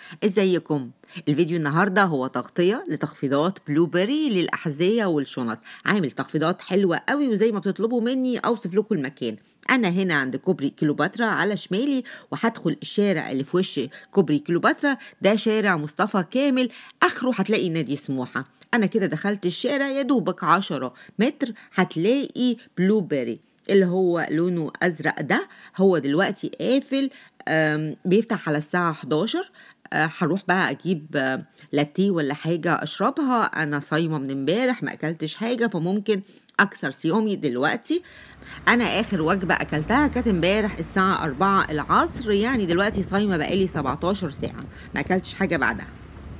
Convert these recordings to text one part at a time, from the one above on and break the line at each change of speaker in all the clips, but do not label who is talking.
ازيكم الفيديو النهارده هو تغطية لتخفيضات بلو بيري للأحذية والشنط عامل تخفيضات حلوة قوي وزي ما بتطلبوا مني أوصف لكم المكان أنا هنا عند كوبري كيلوباترا على شمالي وهدخل الشارع اللي في وش كوبري كيلوباترا ده شارع مصطفى كامل آخره هتلاقي نادي سموحة أنا كده دخلت الشارع يا دوبك عشرة متر هتلاقي بلو بيري اللي هو لونه أزرق ده هو دلوقتي قافل آم، بيفتح على الساعة 11 آه، هروح بقى اجيب آه، لاتيه ولا حاجه اشربها انا صايمه من امبارح ما اكلتش حاجه فممكن اكسر صيامي دلوقتي انا اخر وجبه اكلتها كانت امبارح الساعه 4 العصر يعني دلوقتي صايمه بقالي 17 ساعه ما اكلتش حاجه بعدها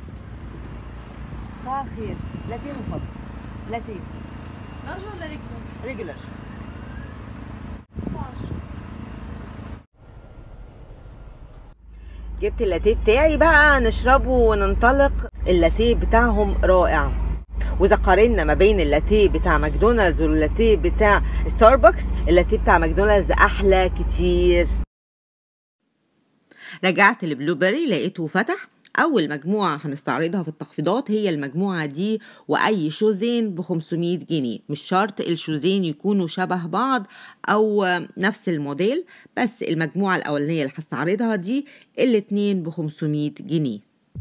صباح الخير لاتيه من فضلك لاتيه
لارج ولا رجل؟
ريجولر
19
جبت اللاتيه بتاعي بقى نشربه وننطلق اللاتيه بتاعهم رائع واذا قارنا ما بين اللاتيه بتاع ماكدونالدز واللاتيه بتاع ستاربكس اللاتيه بتاع ماكدونالدز احلى كتير رجعت البلو بيري لقيته فتح اول مجموعه هنستعرضها في التخفيضات هي المجموعه دي واي شوزين ب 500 جنيه مش شرط الشوزين يكونوا شبه بعض او نفس الموديل بس المجموعه الاولانيه اللي هستعرضها دي الاتنين ب 500 جنيه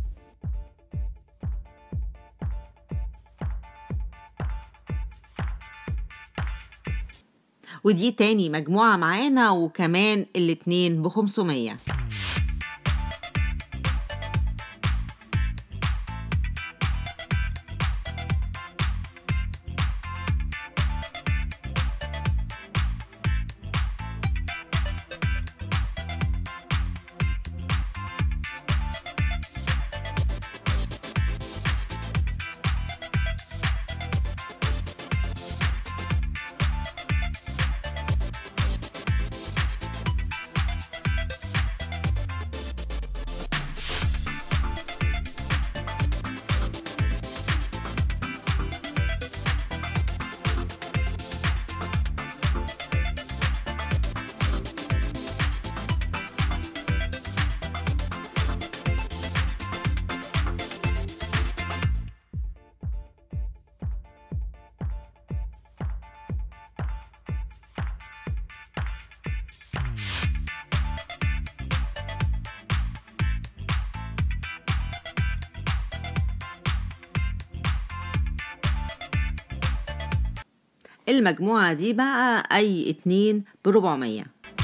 ودي تاني مجموعة معانا وكمان الاتنين ب 500 المجموعة دي بقى أي اتنين بربعمية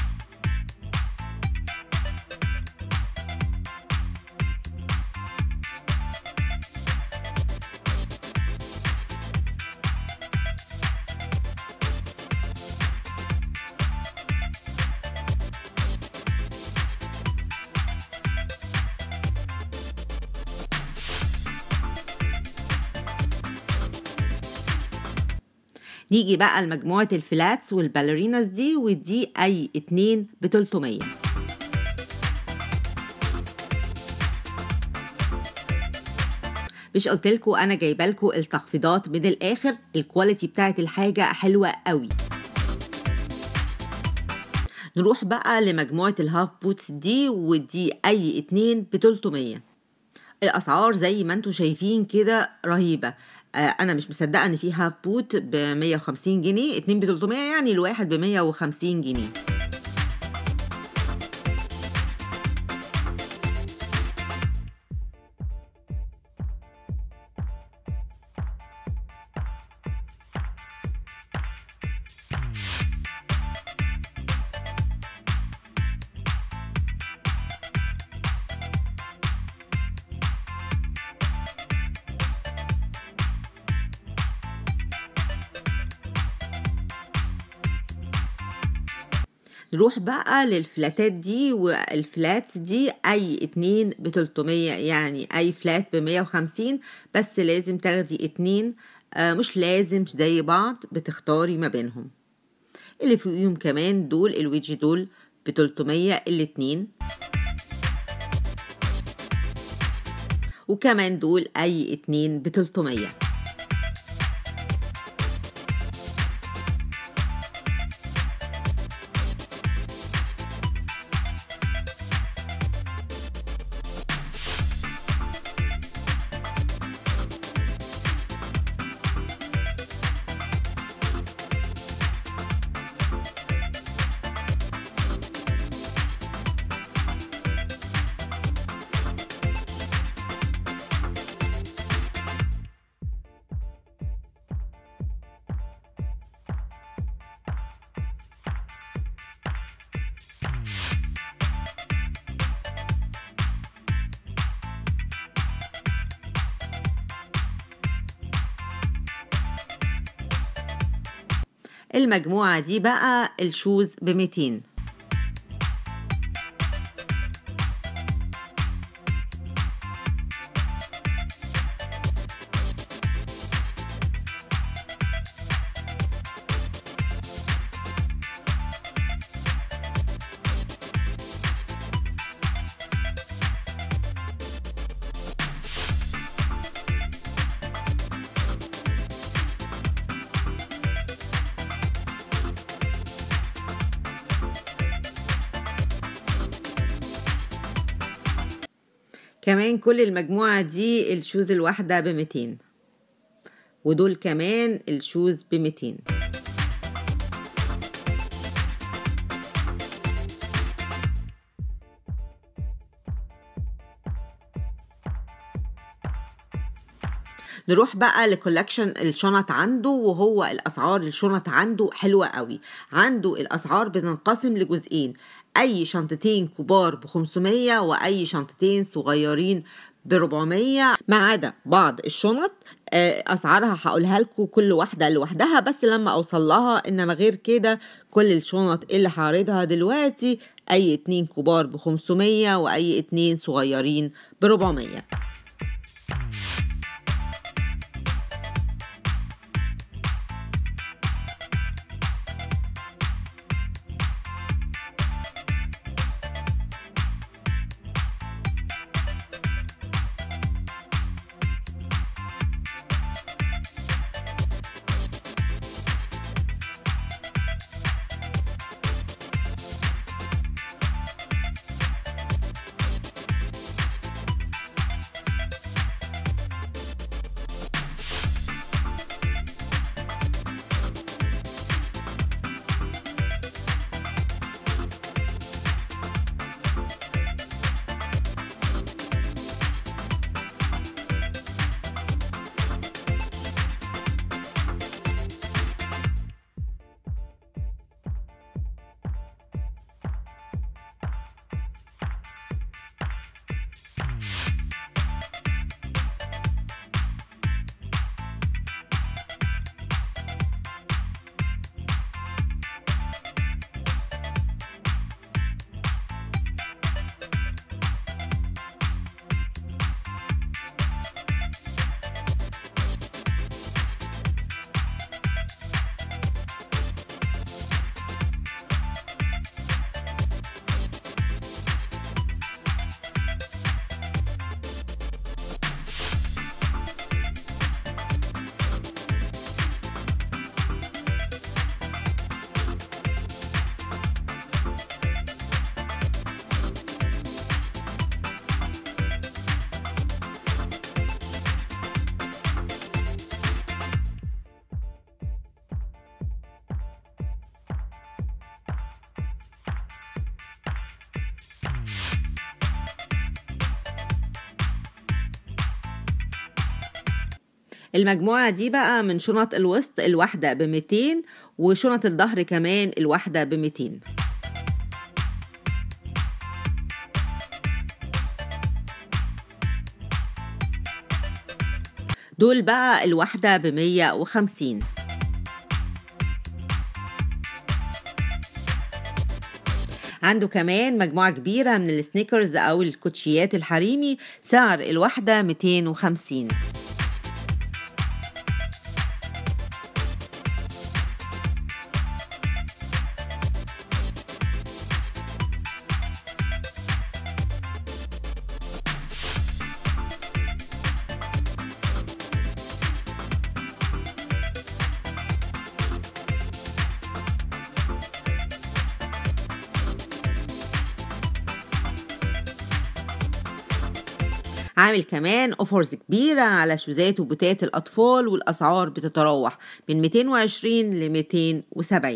نيجي بقى لمجموعة الفلاتس والباليريناز دي ودي أي اتنين بتلتمية مش قلتلكوا أنا جايبالكوا التخفيضات من الآخر الكواليتي بتاعت الحاجة حلوة قوي نروح بقى لمجموعة الهاف بوتس دي ودي أي اتنين بتلتمية الاسعار زي ما انتم شايفين كده رهيبه آه انا مش مصدقه ان في هاف بوت ب 150 جنيه اتنين ب 300 يعني الواحد ب 150 جنيه نروح بقى للفلاتات دي والفلات دي اي اتنين بتلتمية يعني اي فلات بمية وخمسين بس لازم تاخدي اتنين آه مش لازم زي بعض بتختاري ما بينهم اللي فوقيهم كمان دول الويجي دول بتلتمية الاتنين وكمان دول اي اتنين بتلتمية المجموعة دي بقى الشوز بميتين كمان كل المجموعة دي الشوز الواحدة بميتين ودول كمان الشوز بميتين نروح بقى لكولكشن الشنط عنده وهو الاسعار الشنط عنده حلوه قوي عنده الاسعار بتنقسم لجزئين اي شنطتين كبار ب 500 واي شنطتين صغيرين ب 400 ما عدا بعض الشنط اسعارها هقولها لكم كل واحده لوحدها بس لما اوصل لها انما غير كده كل الشنط اللي هعرضها دلوقتي اي اتنين كبار ب 500 واي اتنين صغيرين ب 400 المجموعة دي بقى من شنط الوسط الواحدة ب 200 وشنط الظهر كمان الواحدة ب 200 دول بقى الواحدة ب 150 عنده كمان مجموعة كبيرة من السنيكرز أو الكوتشيات الحريمي سعر الواحدة 250 عامل كمان اوفرز كبيرة على شوزات وبوتات الأطفال والأسعار بتتراوح من 220 ل 270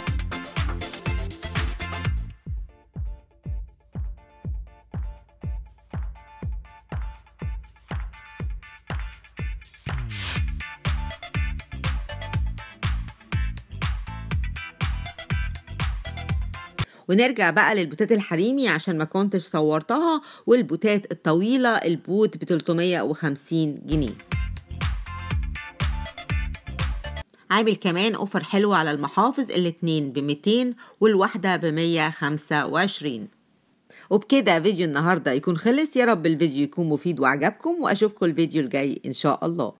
ونرجع بقى للبوتات الحريمي عشان ما كنتش صورتها والبوتات الطويلة البوت ب 350 جنيه عامل كمان اوفر حلو على المحافظ الاتنين بميتين والواحدة بمية خمسة وعشرين وبكده فيديو النهاردة يكون خلص يا رب الفيديو يكون مفيد وعجبكم وأشوفكم الفيديو الجاي إن شاء الله